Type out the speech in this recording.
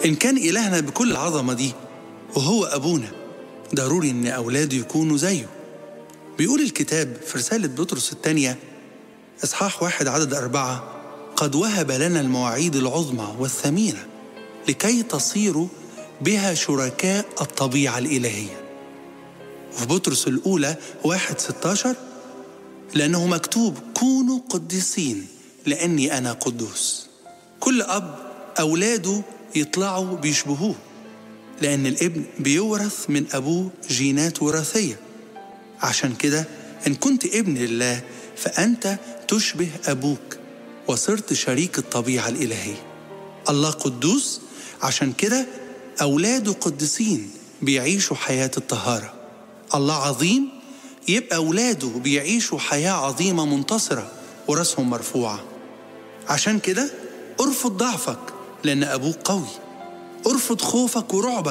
إن كان إلهنا بكل العظمة دي وهو أبونا ضروري إن أولاده يكونوا زيه بيقول الكتاب في رسالة بطرس الثانية إصحاح واحد عدد أربعة قد وهب لنا المواعيد العظمى والثمينة لكي تصيروا بها شركاء الطبيعة الإلهية وفي بطرس الأولى واحد ستاشر لأنه مكتوب كونوا قديسين لأني أنا قدوس كل أب أولاده يطلعوا بيشبهوه لأن الابن بيورث من أبوه جينات وراثية عشان كده إن كنت ابن لله فأنت تشبه أبوك وصرت شريك الطبيعة الإلهية الله قدوس عشان كده أولاده قديسين بيعيشوا حياة الطهارة الله عظيم يبقى أولاده بيعيشوا حياة عظيمة منتصرة وراسهم مرفوعة عشان كده ارفض ضعفك لأن أبوك قوي ارفض خوفك ورعبك